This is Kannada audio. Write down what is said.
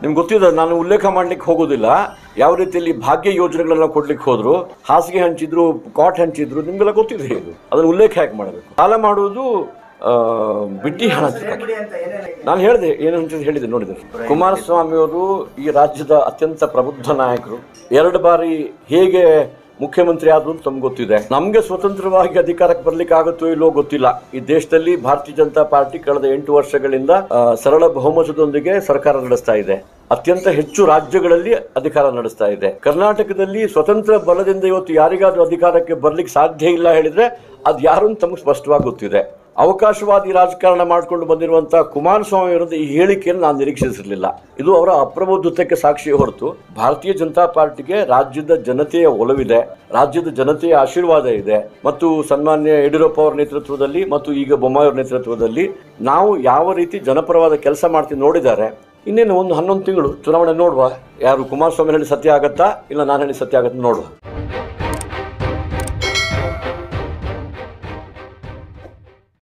ನಿಮ್ಗೆ ಗೊತ್ತಿದೆ ನಾನು ಉಲ್ಲೇಖ ಮಾಡ್ಲಿಕ್ಕೆ ಹೋಗೋದಿಲ್ಲ ಯಾವ ರೀತಿಯಲ್ಲಿ ಭಾಗ್ಯ ಯೋಜನೆಗಳನ್ನ ಕೊಡ್ಲಿಕ್ಕೆ ಹೋದ್ರು ಹಾಸಿಗೆ ಹಂಚಿದ್ರು ಕಾಟ್ ಹಂಚಿದ್ರು ನಿಮ್ಗೆಲ್ಲ ಗೊತ್ತಿದೆ ಇದು ಅದನ್ನ ಉಲ್ಲೇಖ ಯಾಕೆ ಮಾಡಬೇಕು ಸಾಲ ಮಾಡುವುದು ಆ, ಬಿಟ್ಟಿ ಹಣ ಬಿಡಿ ಅಂತ ಏನೇನು ನಾನು ಹೇಳಿದೆ ಏನು ಅಂತ ಹೇಳಿದೆ ನೋಡಿದೆ ಕುಮಾರಸ್ವಾಮಿ ಅವರು ಈ ರಾಜ್ಯದ ಅತ್ಯಂತ ಪ್ರಬುದ್ಧ ನಾಯಕರು ಎರಡು ಬಾರಿ ಹೇಗೆ ಮುಖ್ಯಮಂತ್ರಿ ಆದ್ರು ಅಂತ ನಮ್ಗೆ ಗೊತ್ತಿದೆ ನಮ್ಗೆ ಸ್ವತಂತ್ರವಾಗಿ ಅಧಿಕಾರಕ್ಕೆ ಬರ್ಲಿಕ್ಕೆ ಆಗುತ್ತೋ ಇಲ್ಲೋ ಗೊತ್ತಿಲ್ಲ ಈ ದೇಶದಲ್ಲಿ ಭಾರತೀಯ ಜನತಾ ಪಾರ್ಟಿ ಕಳೆದ ಎಂಟು ವರ್ಷಗಳಿಂದ ಆ, ಸರಳ ಬಹುಮತದೊಂದಿಗೆ ಸರ್ಕಾರ ನಡೆಸ್ತಾ ಇದೆ ಅತ್ಯಂತ ಹೆಚ್ಚು ರಾಜ್ಯಗಳಲ್ಲಿ ಅಧಿಕಾರ ನಡೆಸ್ತಾ ಇದೆ ಕರ್ನಾಟಕದಲ್ಲಿ ಸ್ವತಂತ್ರ ಬಲದಿಂದ ಇವತ್ತು ಯಾರಿಗಾದ್ರೂ ಅಧಿಕಾರಕ್ಕೆ ಬರ್ಲಿಕ್ಕೆ ಸಾಧ್ಯ ಇಲ್ಲ ಹೇಳಿದ್ರೆ ಅದು ಯಾರು ಅಂತ ತಮಗೆ ಸ್ಪಷ್ಟವಾಗಿ ಗೊತ್ತಿದೆ ಅವಕಾಶವಾದಿ ರಾಜಕಾರಣ ಮಾಡಿಕೊಂಡು ಬಂದಿರುವಂತಹ ಕುಮಾರಸ್ವಾಮಿ ವಿರುದ್ಧ ಈ ಹೇಳಿಕೆಯನ್ನು ನಾನು ನಿರೀಕ್ಷಿಸಿರಲಿಲ್ಲ ಇದು ಅವರ ಅಪ್ರಬುದ್ಧತೆಗೆ ಸಾಕ್ಷಿ ಹೊರತು ಭಾರತೀಯ ಜನತಾ ಪಾರ್ಟಿಗೆ ರಾಜ್ಯದ ಜನತೆಯ ಒಲವಿದೆ ರಾಜ್ಯದ ಜನತೆಯ ಆಶೀರ್ವಾದ ಇದೆ ಮತ್ತು ಸನ್ಮಾನ್ಯ ಯಡಿಯೂರಪ್ಪ ಅವರ ನೇತೃತ್ವದಲ್ಲಿ ಮತ್ತು ಈಗ ಬೊಮ್ಮಾಯಿ ಅವರ ನೇತೃತ್ವದಲ್ಲಿ ನಾವು ಯಾವ ರೀತಿ ಜನಪರವಾದ ಕೆಲಸ ಮಾಡ್ತೀವಿ ನೋಡಿದ್ದಾರೆ ಇನ್ನೇನು ಒಂದು ಹನ್ನೊಂದು ತಿಂಗಳು ಚುನಾವಣೆ ನೋಡುವ ಯಾರು ಕುಮಾರಸ್ವಾಮಿ ಹೇಳಿ ಸತ್ಯ ಆಗತ್ತಾ ಇಲ್ಲ ನಾನು ಹೇಳಿ ಸತ್ಯ ಆಗತ್ತಾ ನೋಡುವ